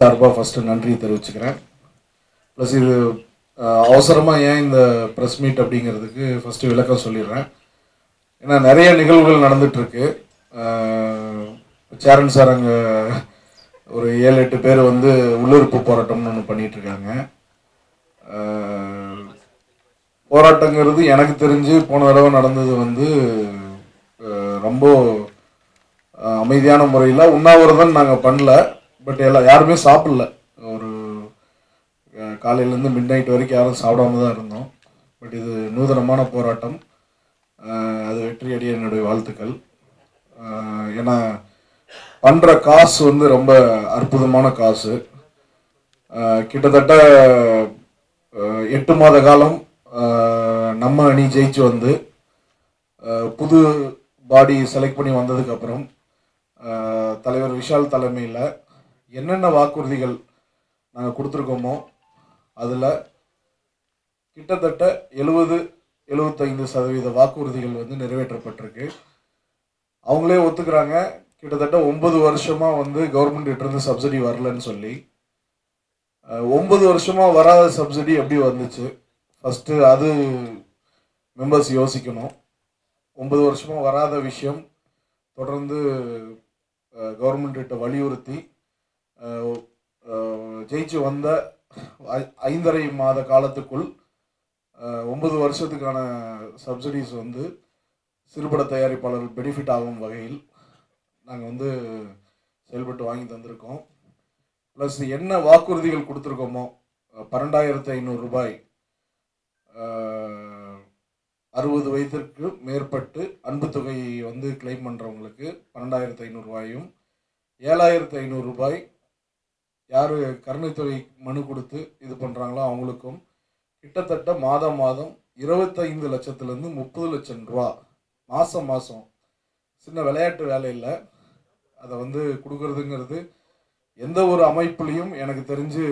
சார்பாக ஃபஸ்ட்டு நன்றி தெரிவிச்சுக்கிறேன் ப்ளஸ் இது அவசரமாக ஏன் இந்த ப்ரெஸ் மீட் அப்படிங்கிறதுக்கு ஃபஸ்ட்டு விளக்கம் சொல்லிடுறேன் ஏன்னா நிறைய நிகழ்வுகள் நடந்துகிட்ருக்கு சேரன் சார் அங்கே ஒரு ஏழு எட்டு பேர் வந்து உள்ளிருப்பு போராட்டம்னு ஒன்று பண்ணிகிட்ருக்காங்க போராட்டங்கிறது எனக்கு தெரிஞ்சு போன தடவை நடந்தது வந்து அஹ், ரொம்ப அஹ், அமைதியான முறையில் உண்ணாவிரதம் நாங்கள் பண்ணல பட் எல்லாம் யாருமே சாப்பிடல ஒரு அஹ், காலையிலேருந்து மிட் நைட் வரைக்கும் யாரும் சாப்பிடாம தான் இருந்தோம் பட் இது நூதனமான போராட்டம் அஹ், அது வெற்றி அடைய என்னுடைய வாழ்த்துக்கள் அஹ், ஏன்னா பண்ணுற காசு வந்து ரொம்ப அற்புதமான காசு அஹ், கிட்டத்தட்ட அஹ், எட்டு மாத காலம் அஹ், நம்ம அணி ஜெயிச்சு வந்து அஹ், புது பாடி செலக்ட் பண்ணி வந்ததுக்கப்புறம் தலைவர் விஷால் தலைமையில் என்னென்ன வாக்குறுதிகள் நாங்கள் கொடுத்துருக்கோமோ அதில் கிட்டத்தட்ட எழுபது எழுபத்தைந்து சதவீத வாக்குறுதிகள் வந்து நிறைவேற்றப்பட்டிருக்கு அவங்களே ஒத்துக்கிறாங்க கிட்டத்தட்ட ஒன்பது வருஷமாக வந்து கவர்மெண்ட் இருந்து சப்சிடி வரலன்னு சொல்லி அஹ், ஒன்பது வருஷமாக வராத சப்சிடி எப்படி வந்துச்சு ஃபஸ்ட்டு அது மெம்பர்ஸ் யோசிக்கணும் ஒன்பது வருஷமாக வராத விஷயம் தொடர்ந்து கவர்மெண்ட்ட வலியுறுத்தி அஹ், அஹ், ஜெயிச்சு வந்த ஐ- ஐந்தரை மாத காலத்துக்குள் அஹ், ஒன்பது வருஷத்துக்கான சப்சிடிஸ் வந்து சிறுபட தயாரிப்பாளர்கள் பெனிஃபிட் ஆகும் வகையில் நாங்கள் வந்து செயல்பட்டு வாங்கி தந்திருக்கோம் ப்ளஸ் என்ன வாக்குறுதிகள் கொடுத்துருக்கோமோ அஹ், பன்னெண்டாயிரத்து ஐநூறு ரூபாய் அஹ், அறுபது வயதிற்கு மேற்பட்டு அன்பு தொகை வந்து கிளைம் பண்ணுறவங்களுக்கு பன்னெண்டாயிரத்து ஐநூறுரூவாயும் ஏழாயிரத்து ஐநூறு ரூபாய் யார் கருணைத்தொகை மனு கொடுத்து இது பண்ணுறாங்களோ அவங்களுக்கும் கிட்டத்தட்ட மாதம் மாதம் இருபத்தைந்து லட்சத்துலேருந்து முப்பது லட்சம் ரூபா மாதம் மாதம் சின்ன விளையாட்டு வேலை இல்லை அதை வந்து கொடுக்கறதுங்கிறது எந்த ஒரு அமைப்புலேயும் எனக்கு தெரிஞ்சு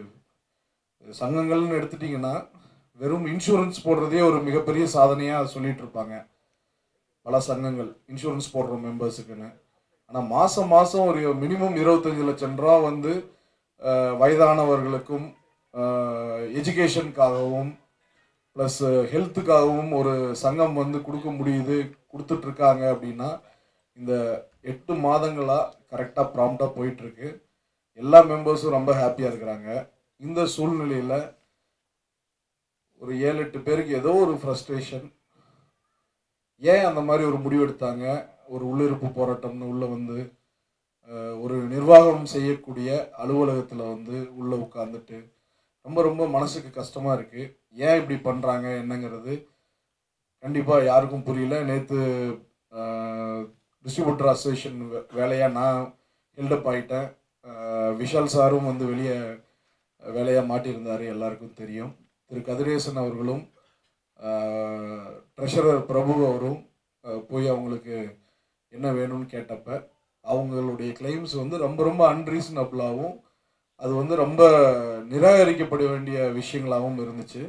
சங்கங்கள்னு எடுத்துட்டிங்கன்னா வெறும் இன்சூரன்ஸ் போடுறதே ஒரு மிகப்பெரிய சாதனையாக சொல்லிட்டு இருப்பாங்க பல சங்கங்கள் இன்சூரன்ஸ் போடுற மெம்பர்ஸுக்குன்னு ஆனால் மாதம் மாதம் ஒரு மினிமம் இருபத்தஞ்சு லட்சம் ரூபா வந்து அஹ், வயதானவர்களுக்கும் எஜுகேஷனுக்காகவும் ப்ளஸ் ஹெல்த்துக்காகவும் ஒரு சங்கம் வந்து கொடுக்க முடியுது கொடுத்துட்ருக்காங்க அப்படின்னா இந்த எட்டு மாதங்களாக கரெக்டாக ப்ராம்ப்டாக போயிட்டுருக்கு எல்லா மெம்பர்ஸும் ரொம்ப ஹாப்பியாக இருக்கிறாங்க இந்த சூழ்நிலையில் ஒரு ஏழு எட்டு பேருக்கு ஏதோ ஒரு ஃப்ரஸ்ட்ரேஷன் ஏன் அந்த மாதிரி ஒரு முடிவு எடுத்தாங்க ஒரு உள்ளிருப்பு போராட்டம்னு உள்ளே வந்து அஹ், ஒரு நிர்வாகம் செய்யக்கூடிய அலுவலகத்தில் வந்து உள்ளே உட்காந்துட்டு ரொம்ப ரொம்ப மனசுக்கு கஷ்டமாக இருக்குது ஏன் இப்படி பண்ணுறாங்க என்னங்கிறது கண்டிப்பாக யாருக்கும் புரியல நேற்று டிஸ்ட்ரிபியூட்டர் அசோசியேஷன் வேலையாக நான் ஹெல்டப் ஆகிட்டேன் விஷால் சாரும் வந்து வெளியே வேலையாக மாட்டியிருந்தார் எல்லாருக்கும் தெரியும் திரு கதிரேசன் அவர்களும் ட்ரெஷரர் பிரபு அவரும் அஹ், போய் அவங்களுக்கு என்ன வேணும்னு கேட்டப்ப அவங்களுடைய கிளைம்ஸ் வந்து ரொம்ப ரொம்ப அன்ரீசனபிளாகவும் அது வந்து ரொம்ப நிராகரிக்கப்பட வேண்டிய விஷயங்களாகவும் இருந்துச்சு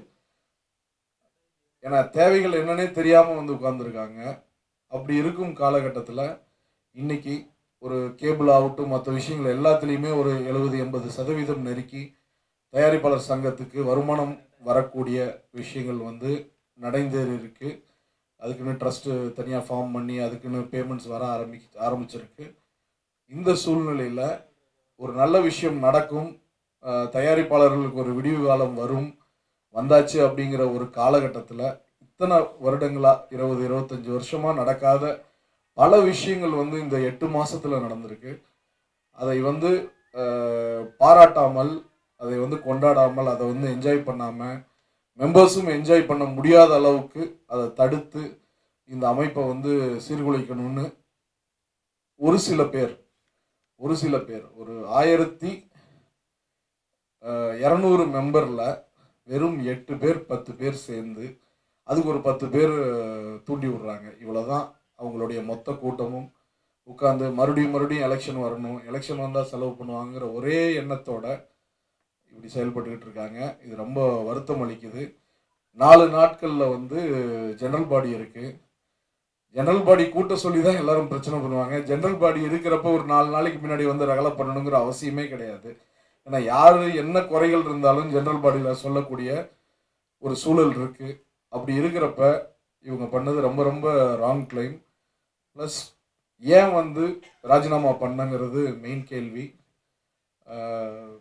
ஏன்னா தேவைகள் என்னன்னே தெரியாமல் வந்து உட்காந்துருக்காங்க அப்படி இருக்கும் காலகட்டத்தில் இன்னைக்கு ஒரு கேபிள் ஆகட்டும் மற்ற விஷயங்கள் எல்லாத்துலேயுமே ஒரு எழுபது எண்பது சதவீதம் நெருக்கி தயாரிப்பாளர் சங்கத்துக்கு வருமானம் வரக்கூடிய விஷயங்கள் வந்து நடைந்தேறி இருக்கு அதுக்குன்னு ட்ரஸ்ட்டு தனியாக ஃபார்ம் பண்ணி அதுக்குன்னு பேமெண்ட்ஸ் வர ஆரம்பி ஆரம்பிச்சிருக்கு இந்த சூழ்நிலையில் ஒரு நல்ல விஷயம் நடக்கும் அஹ், தயாரிப்பாளர்களுக்கு ஒரு விடிவு காலம் வரும் வந்தாச்சு அப்படிங்கிற ஒரு காலகட்டத்தில் இத்தனை வருடங்களாக இருபது இருபத்தஞ்சி வருஷமாக நடக்காத பல விஷயங்கள் வந்து இந்த எட்டு மாசத்துல நடந்திருக்கு அதை வந்து அஹ், பாராட்டாமல் அதை வந்து கொண்டாடாமல் அதை வந்து என்ஜாய் பண்ணாமல் மெம்பர்ஸும் என்ஜாய் பண்ண முடியாத அளவுக்கு அதை தடுத்து இந்த அமைப்பை வந்து சீர்குலைக்கணும்னு ஒரு சில பேர் ஒரு சில பேர் ஒரு ஆயிரத்தி இரநூறு மெம்பரில் வெறும் எட்டு பேர் பத்து பேர் சேர்ந்து அதுக்கு ஒரு பத்து பேர் அஹ், தூண்டி விடுறாங்க இவ்வளோதான் அவங்களுடைய மொத்த கூட்டமும் உட்காந்து மறுபடியும் மறுபடியும் எலெக்ஷன் வரணும் எலெக்ஷன் வந்தால் செலவு பண்ணுவாங்கிற ஒரே எண்ணத்தோட இப்படி செயல்பட்டுக்கிட்டு இருக்காங்க இது ரொம்ப வருத்தம் அளிக்குது நாலு நாட்களில் வந்து ஜெனரல் பாடி இருக்குது ஜெனரல் பாடி கூட்ட சொல்லி தான் எல்லாரும் பிரச்சனை பண்ணுவாங்க ஜெனரல் பாடி இருக்கிறப்ப ஒரு நாலு நாளைக்கு முன்னாடி வந்து ரகலை பண்ணணுங்கிற அவசியமே கிடையாது ஏன்னா யார் என்ன குறைகள் இருந்தாலும் ஜென்ரல் பாடியில் சொல்லக்கூடிய ஒரு சூழல் இருக்கு அப்படி இருக்கிறப்ப இவங்க பண்ணது ரொம்ப ரொம்ப ராங் கிளைம் ப்ளஸ் ஏன் வந்து ராஜினாமா பண்ணங்கிறது மெயின் கேள்வி ஆஹ்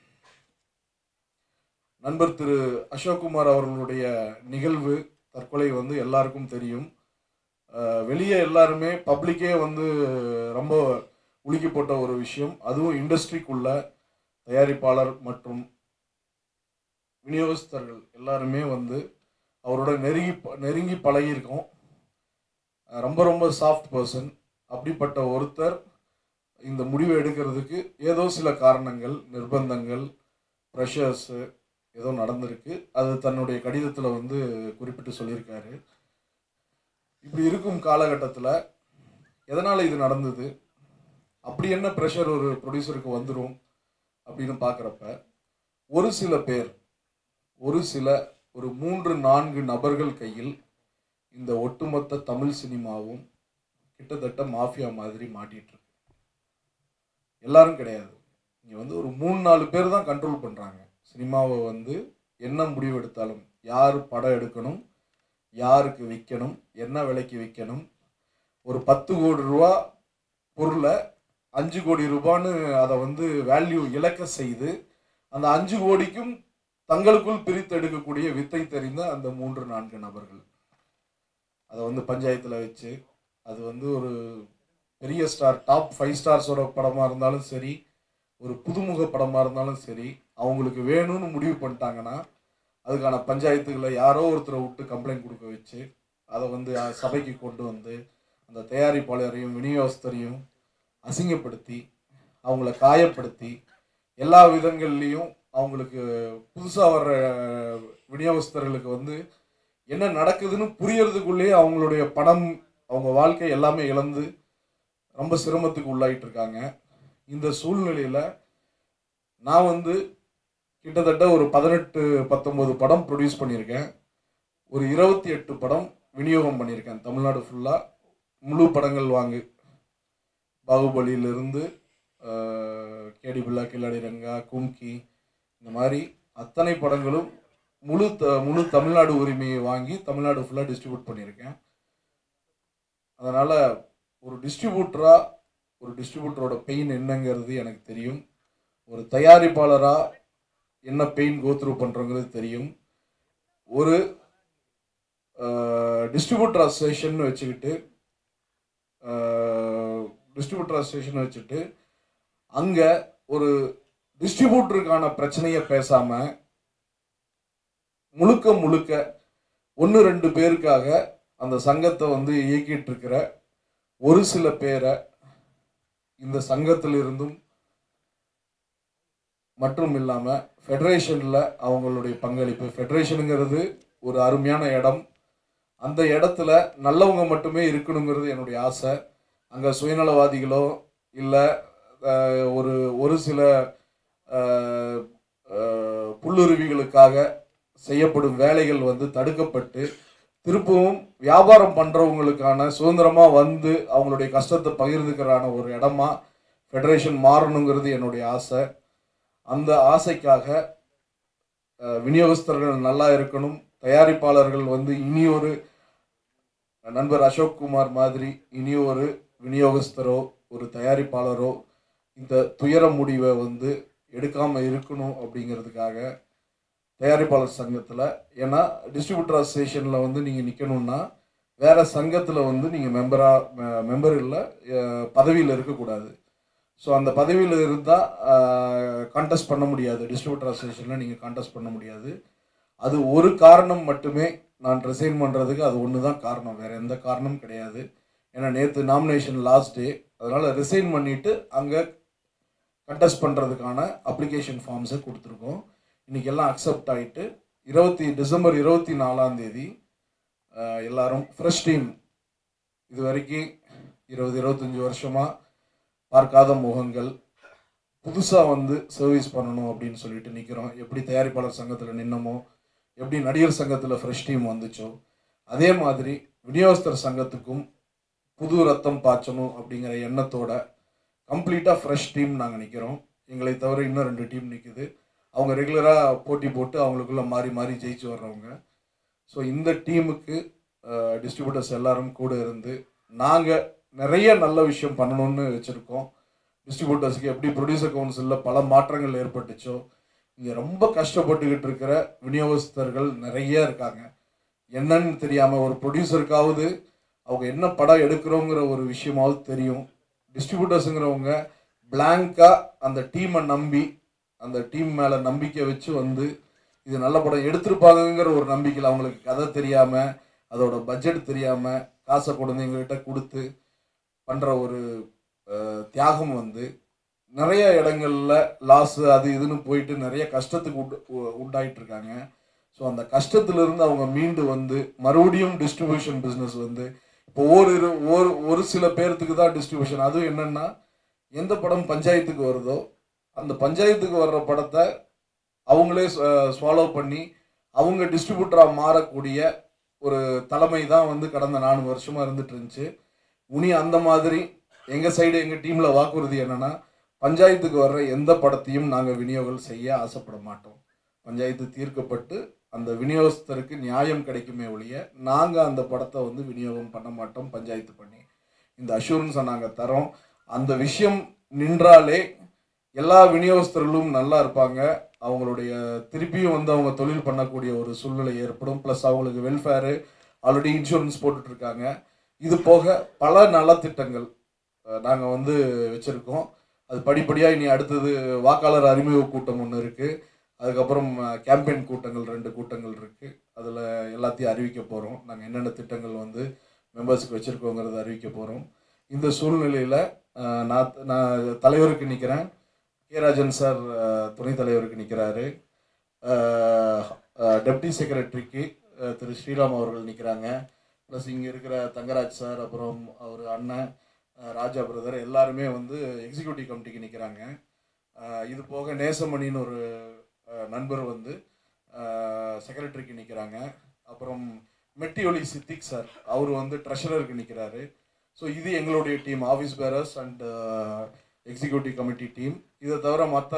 நண்பர் திரு அசோக்குமார் அவர்களுடைய நிகழ்வு தற்கொலை வந்து எல்லாருக்கும் தெரியும் ஆஹ் வெளியே எல்லாருமே பப்ளிக்கே வந்து ரொம்ப உலுக்கி போட்ட ஒரு விஷயம் அதுவும் இண்டஸ்ட்ரிக்குள்ள தயாரிப்பாளர் மற்றும் விநியோகஸ்தர்கள் எல்லாருமே வந்து அவரோட நெருங்கி ப- நெருங்கி பழகியிருக்கோம் அஹ் ரொம்ப ரொம்ப சாஃப்ட் பர்சன் அப்படிப்பட்ட ஒருத்தர் இந்த முடிவை எடுக்கிறதுக்கு ஏதோ சில காரணங்கள் நிர்பந்தங்கள் ப்ரெஷர்ஸு ஏதோ நடந்திருக்கு அது தன்னுடைய கடிதத்தில் வந்து குறிப்பிட்டு சொல்லியிருக்காரு இப்படி இருக்கும் காலகட்டத்தில் எதனால் இது நடந்தது அப்படி என்ன ப்ரெஷர் ஒரு ப்ரொடியூசருக்கு வந்துடும் அப்படின்னு பார்க்குறப்ப ஒரு சில பேர் ஒரு சில ஒரு மூன்று நான்கு நபர்கள் கையில் இந்த ஒட்டுமொத்த தமிழ் சினிமாவும் கிட்டத்தட்ட மாஃபியா மாதிரி மாட்டிட்டு இருக்கு எல்லாரும் கிடையாது இங்கே வந்து ஒரு மூணு நாலு பேர் தான் கண்ட்ரோல் பண்ணுறாங்க சினிமாவை வந்து என்ன முடிவு எடுத்தாலும் யார் படம் எடுக்கணும் யாருக்கு விற்கணும் என்ன விலைக்கு விற்கணும் ஒரு பத்து கோடி ரூபா பொருளை அஞ்சு கோடி ரூபான்னு அதை வந்து வேல்யூ இழக்க செய்து அந்த அஞ்சு கோடிக்கும் தங்களுக்குள் பிரித்து எடுக்கக்கூடிய வித்தை தெரிந்த அந்த மூன்று நான்கு நபர்கள் அதை வந்து பஞ்சாயத்தில் வச்சு அது வந்து ஒரு பெரிய ஸ்டார் டாப் ஃபைவ் ஸ்டார்ஸோட படமாக இருந்தாலும் சரி ஒரு புதுமுக படமாக இருந்தாலும் சரி அவங்களுக்கு வேணும்னு முடிவு பண்ணிட்டாங்கன்னா அதுக்கான பஞ்சாயத்துகளை யாரோ ஒருத்தரை விட்டு கம்ப்ளைண்ட் கொடுக்க வச்சு அதை வந்து அஹ், சபைக்கு கொண்டு வந்து அந்த தயாரிப்பாளரையும் விநியோகஸ்தரையும் அசிங்கப்படுத்தி அவங்கள காயப்படுத்தி எல்லா விதங்கள்லையும் அவங்களுக்கு புதுசாக வர்ற விநியோகஸ்தர்களுக்கு வந்து என்ன நடக்குதுன்னு புரியறதுக்குள்ளேயே அவங்களுடைய பணம் அவங்க வாழ்க்கை எல்லாமே இழந்து ரொம்ப சிரமத்துக்கு உள்ளாயிட்டு இருக்காங்க இந்த சூழ்நிலையில் நான் வந்து கிட்டத்தட்ட ஒரு பதினெட்டு பத்தொன்பது படம் ப்ரொடியூஸ் பண்ணியிருக்கேன் ஒரு இருபத்தி எட்டு படம் விநியோகம் பண்ணியிருக்கேன் தமிழ்நாடு ஃபுல்லாக முழு படங்கள் வாங்கு பாகுபலியிலிருந்து ஆஹ், கேடி பில்லா கில்லாடி ரங்கா கும்கி இந்த மாதிரி அத்தனை படங்களும் முழு த முழு தமிழ்நாடு உரிமையை வாங்கி தமிழ்நாடு ஃபுல்லாக டிஸ்ட்ரிபியூட் பண்ணியிருக்கேன் அதனால் ஒரு டிஸ்ட்ரிபியூட்டராக ஒரு டிஸ்ட்ரிபியூட்டரோட பெயின் என்னங்கிறது எனக்கு தெரியும் ஒரு தயாரிப்பாளராக என்ன பெயின் கோத்ரூ பண்ணுறோங்கிறது தெரியும் ஒரு டிஸ்ட்ரிபியூட்டர் அசோசியேஷன் வச்சுக்கிட்டு டிஸ்ட்ரிபியூட்டர் அசோசியேஷன் வச்சுட்டு அங்கே ஒரு டிஸ்ட்ரிபியூட்டருக்கான பிரச்சனையை பேசாமல் முழுக்க முழுக்க ஒன்று ரெண்டு பேருக்காக அந்த சங்கத்தை வந்து இயக்கிட்டு இருக்கிற ஒரு சில பேரை இந்த சங்கத்தில் இருந்தும் மற்றும் இல்லாமல் ஃபெடரேஷனில் அவங்களுடைய பங்களிப்பு ஃபெடரேஷனுங்கிறது ஒரு அருமையான இடம் அந்த இடத்துல நல்லவங்க மட்டுமே இருக்கணுங்கிறது என்னுடைய ஆசை அங்கே சுயநலவாதிகளோ இல்லை ஒரு ஒரு சில அஹ், அஹ், புல்லுருவிகளுக்காக செய்யப்படும் வேலைகள் வந்து தடுக்கப்பட்டு திருப்பவும் வியாபாரம் பண்ணுறவங்களுக்கான சுதந்திரமாக வந்து அவங்களுடைய கஷ்டத்தை பகிர்ந்துக்கிறான ஒரு இடமா ஃபெடரேஷன் மாறணுங்கிறது என்னுடைய ஆசை அந்த ஆசைக்காக அஹ், விநியோகஸ்தர்கள் நல்லா இருக்கணும் தயாரிப்பாளர்கள் வந்து இனி ஒரு நண்பர் அசோக் குமார் மாதிரி இனி ஒரு விநியோகஸ்தரோ ஒரு தயாரிப்பாளரோ இந்த துயர முடிவை வந்து எடுக்காமல் இருக்கணும் அப்படிங்கிறதுக்காக தயாரிப்பாளர் சங்கத்தில் ஏன்னா டிஸ்ட்ரிபியூட்டர் அசோசியேஷனில் வந்து நீங்கள் நிற்கணும்னா வேற சங்கத்தில் வந்து நீங்கள் மெம்பராக மெம்பர் இல்லை பதவியில் இருக்கக்கூடாது ஸோ அந்த பதவியில் இருந்தால் கான்டெஸ்ட் பண்ண முடியாது டிஸ்ட்ரிபியூட்டர் அசோசியேஷனில் நீங்கள் கான்டெஸ்ட் பண்ண முடியாது அது ஒரு காரணம் மட்டுமே நான் ரிசைன் பண்ணுறதுக்கு அது ஒன்று தான் காரணம் வேறு எந்த காரணமும் கிடையாது ஏன்னா நேற்று நாமினேஷன் லாஸ்ட் டே அதனால் ரிசைன் பண்ணிவிட்டு அங்கே கண்டெஸ்ட் பண்ணுறதுக்கான அப்ளிகேஷன் ஃபார்ம்ஸை கொடுத்துருக்கோம் இன்றைக்கி எல்லாம் அக்செப்ட் ஆகிட்டு இருபத்தி டிசம்பர் இருபத்தி நாலாம் தேதி அஹ், எல்லாரும் ஃப்ரெஷ் டீம் இது வரைக்கும் இருபது இருபத்தஞ்சி வருஷமாக பார்க்காத முகங்கள் புதுசாக வந்து சர்வீஸ் பண்ணணும் அப்படின்னு சொல்லிட்டு நிற்கிறோம் எப்படி தயாரிப்பாளர் சங்கத்தில் நின்னமோ எப்படி நடிகர் சங்கத்தில் ஃப்ரெஷ் டீம் வந்துச்சோ அதே மாதிரி விநியோகஸ்தர் சங்கத்துக்கும் புது ரத்தம் பாய்ச்சணும் அப்படிங்கிற எண்ணத்தோட கம்ப்ளீட்டாக ஃப்ரெஷ் டீம் நாங்கள் நிற்கிறோம் எங்களை தவிர இன்னும் ரெண்டு டீம் நிற்குது அவங்க ரெகுலராக போட்டி போட்டு அவங்களுக்குள்ள மாறி மாறி ஜெயிச்சு வர்றவங்க ஸோ இந்த டீமுக்கு டிஸ்ட்ரிபியூட்டர்ஸ் எல்லாரும் கூட இருந்து நாங்கள் நிறைய நல்ல விஷயம் பண்ணணும்னு வச்சுருக்கோம் டிஸ்ட்ரிபியூட்டர்ஸ்க்கு எப்படி ப்ரொடியூசர் கவுன்சிலில் பல மாற்றங்கள் ஏற்பட்டுச்சோ இங்கே ரொம்ப கஷ்டப்பட்டுக்கிட்டு இருக்கிற விநியோகஸ்தர்கள் நிறைய இருக்காங்க என்னன்னு தெரியாமல் ஒரு ப்ரொடியூசருக்காவது அவங்க என்ன படம் எடுக்கிறோங்கிற ஒரு விஷயமாவது தெரியும் டிஸ்ட்ரிபியூட்டர்ஸுங்கிறவங்க பிளாங்காக அந்த டீமை நம்பி அந்த டீம் மேலே நம்பிக்கை வச்சு வந்து இது நல்ல படம் எடுத்திருப்பாங்கங்கிற ஒரு நம்பிக்கையில் அவங்களுக்கு கதை தெரியாமல் அதோட பட்ஜெட் தெரியாமல் காசை கொண்டு வந்து எங்ககிட்ட கொடுத்து பண்ணுற ஒரு அஹ், தியாகம் வந்து நிறைய இடங்கள்ல லாஸ் அது இதுன்னு போயிட்டு நிறைய கஷ்டத்துக்கு உட் உ- உண்டாயிட்டு இருக்காங்க ஸோ அந்த கஷ்டத்திலிருந்து அவங்க மீண்டு வந்து மறுபடியும் டிஸ்ட்ரிபியூஷன் பிஸ்னஸ் வந்து இப்போ ஒரு இரு- ஒரு ஒரு சில பேர்த்துக்கு தான் டிஸ்ட்ரிபியூஷன் அதுவும் என்னன்னா எந்த படம் பஞ்சாயத்துக்கு வருதோ அந்த பஞ்சாயத்துக்கு வர்ற படத்தை அவங்களே ஸ்வாலோ பண்ணி அவங்க டிஸ்ட்ரிபியூட்டராக மாறக்கூடிய ஒரு தலைமை தான் வந்து கடந்த நாலு வருஷமாக இருந்துட்டு இருந்துச்சு உனி அந்த மாதிரி எங்கள் சைடு எங்கள் டீமில் வாக்குறுதி என்னன்னா பஞ்சாயத்துக்கு வர்ற எந்த படத்தையும் நாங்கள் விநியோகம் செய்ய ஆசைப்பட மாட்டோம் பஞ்சாயத்து தீர்க்கப்பட்டு அந்த விநியோகஸ்தருக்கு நியாயம் கிடைக்குமே ஒழிய நாங்கள் அந்த படத்தை வந்து விநியோகம் பண்ண மாட்டோம் பஞ்சாயத்து பண்ணி இந்த அஷூரன்ஸை நாங்கள் தரோம் அந்த விஷயம் நின்றாலே எல்லா விநியோகஸ்தர்களும் நல்லா இருப்பாங்க அவங்களுடைய திருப்பியும் வந்து அவங்க தொழில் பண்ணக்கூடிய ஒரு சூழ்நிலை ஏற்படும் ப்ளஸ் அவங்களுக்கு வெல்ஃபேரு ஆல்ரெடி இன்சூரன்ஸ் போட்டுட்டு இருக்காங்க இது போக பல நலத்திட்டங்கள் நாங்கள் வந்து வச்சுருக்கோம் அது படிப்படியாக இனி அடுத்தது வாக்காளர் அறிமுக கூட்டம் ஒன்று இருக்குது அதுக்கப்புறம் கேம்பெயின் கூட்டங்கள் ரெண்டு கூட்டங்கள் இருக்குது அதில் எல்லாத்தையும் அறிவிக்க போகிறோம் நாங்கள் என்னென்ன திட்டங்கள் வந்து மெம்பர்ஸுக்கு வச்சுருக்கோங்கிறத அறிவிக்க போகிறோம் இந்த சூழ்நிலையில் நான் நான் தலைவருக்கு நிற்கிறேன் கே ராஜன் சார் அஹ், துணைத் தலைவருக்கு நிற்கிறாரு டெப்டி செக்ரட்டரிக்கு திரு ஸ்ரீராம் அவர்கள் நிற்கிறாங்க ப்ளஸ் இங்கே இருக்கிற தங்கராஜ் சார் அப்புறம் அவர் அண்ணன் அஹ், ராஜா பிரதர் எல்லாருமே வந்து எக்ஸிக்யூட்டிவ் கமிட்டிக்கு நிற்கிறாங்க இது போக நேசமணின்னு ஒரு அஹ், நண்பர் வந்து செக்ரட்டரிக்கு நிற்கிறாங்க அப்புறம் மெட்டியொலி சித்திக் சார் அவர் வந்து ட்ரெஷரருக்கு நிற்கிறாரு ஸோ இது எங்களுடைய team office bearers and executive committee team இதை தவிர மற்ற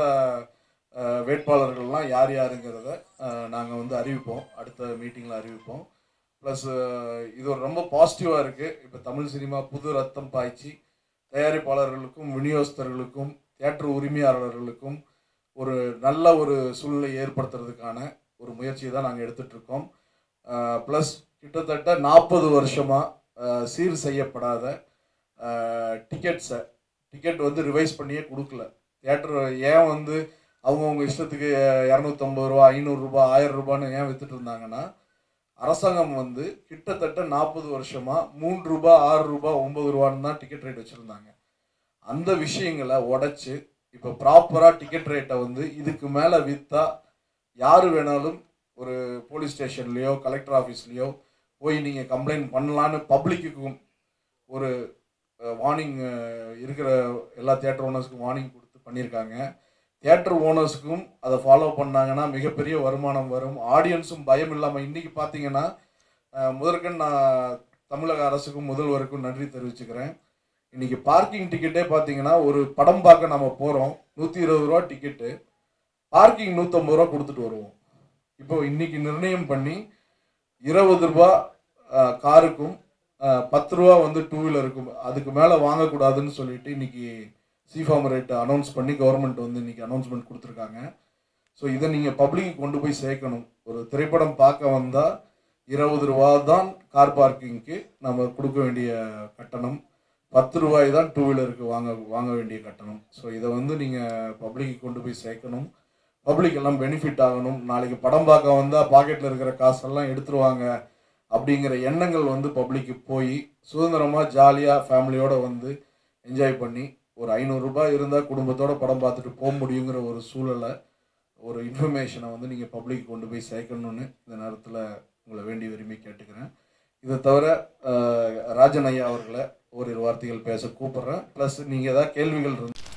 வேட்பாளர்கள்லாம் யார் யாருங்கிறத நாங்கள் வந்து அறிவிப்போம் அடுத்த மீட்டிங்கில் அறிவிப்போம் ப்ளஸ் இது ஒரு ரொம்ப பாசிட்டிவாக இருக்குது இப்போ தமிழ் சினிமா புது ரத்தம் பாய்ச்சி தயாரிப்பாளர்களுக்கும் விநியோகஸ்தர்களுக்கும் தியேட்டர் உரிமையாளர்களுக்கும் ஒரு நல்ல ஒரு சூழ்நிலை ஏற்படுத்துறதுக்கான ஒரு முயற்சியை தான் நாங்கள் எடுத்துட்ருக்கோம் ப்ளஸ் கிட்டத்தட்ட நாற்பது வருஷமாக சீர் செய்யப்படாத டிக்கெட்ஸை டிக்கெட் வந்து ரிவைஸ் பண்ணியே கொடுக்கல தியேட்டர் ஏன் வந்து அவங்கவுங்க இஷ்டத்துக்கு இரநூத்தம்பது ரூபா ஐநூறுரூபா ஆயிரம் ரூபான்னு ஏன் வித்துட்டு இருந்தாங்கன்னா அரசாங்கம் வந்து கிட்டத்தட்ட நாற்பது வருஷமா மூன்று ரூபா ஆறு ரூபா ஒன்பது ரூபான்னு தான் டிக்கெட் ரேட் வச்சுருந்தாங்க அந்த விஷயங்களை உடைச்சு இப்போ ப்ராப்பராக டிக்கெட் ரேட்டை வந்து இதுக்கு மேலே விற்றா யார் வேணாலும் ஒரு போலீஸ் ஸ்டேஷன்லேயோ கலெக்டர் ஆஃபீஸ்லேயோ போய் நீங்கள் கம்ப்ளைண்ட் பண்ணலான்னு பப்ளிக்குக்கும் ஒரு வார்னிங் இருக்கிற எல்லா தியேட்டர் ஓனர்ஸ்க்கும் வார்னிங் கொடுத்து பண்ணியிருக்காங்க தியேட்டர் ஓனர்ஸுக்கும் அதை ஃபாலோ பண்ணாங்கன்னா மிகப்பெரிய வருமானம் வரும் ஆடியன்ஸும் பயம் இல்லாமல் இன்றைக்கி பார்த்தீங்கன்னா அஹ், முதற்கண் நான் தமிழக அரசுக்கும் முதல்வருக்கும் நன்றி தெரிவிச்சுக்கிறேன் இன்னைக்கு பார்க்கிங் டிக்கெட்டே பார்த்தீங்கன்னா ஒரு படம் பார்க்க நம்ம போகிறோம் நூற்றி இருபது ரூபா டிக்கெட்டு பார்க்கிங் நூற்றம்பது ரூபா கொடுத்துட்டு வருவோம் இப்போ இன்னைக்கு நிர்ணயம் பண்ணி இருபது ரூபா அஹ், காருக்கும் அஹ், பத்து ரூபா வந்து டூ வீலருக்கும் அதுக்கு மேலே வாங்கக்கூடாதுன்னு சொல்லிட்டு இன்னைக்கு சிஃபார்ம் ரேட் அனௌன்ஸ் பண்ணி கவர்மெண்ட் வந்து இன்னைக்கு அனௌன்ஸ்மெண்ட் கொடுத்துருக்காங்க ஸோ இதை நீங்கள் பப்ளிக் கொண்டு போய் சேர்க்கணும் ஒரு திரைப்படம் பார்க்க வந்தால் இருபது ரூபா தான் கார் பார்க்கிங்க்கு நம்ம கொடுக்க வேண்டிய கட்டணம் பத்து ரூபாய் தான் டூ வீலருக்கு வாங்க வாங்க வேண்டிய கட்டணம் ஸோ இதை வந்து நீங்கள் பப்ளிக்கு கொண்டு போய் சேர்க்கணும் பப்ளிக் எல்லாம் பெனிஃபிட் ஆகணும் நாளைக்கு படம் பார்க்க வந்தால் பாக்கெட்டில் இருக்கிற காசெல்லாம் எடுத்துருவாங்க அப்படிங்கிற எண்ணங்கள் வந்து பப்ளிக்கு போய் சுதந்திரமாக ஜாலியாக ஃபேமிலியோடு வந்து என்ஜாய் பண்ணி ஒரு ஐநூறுரூபா இருந்தால் குடும்பத்தோட படம் பார்த்துட்டு போக முடியுங்கிற ஒரு சூழலை ஒரு இன்ஃபர்மேஷனை வந்து நீங்கள் பப்ளிக் கொண்டு போய் சேர்க்கணும்னு இந்த நேரத்தில் உங்களை வேண்டி விரும்பி கேட்டுக்கிறேன் இதை தவிர அஹ், ராஜன் ஐயா அவர்களை ஓரிரு வார்த்தைகள் பேச கூப்பிட்றேன் ப்ளஸ் நீங்கள் ஏதாவது கேள்விகள் இருந்து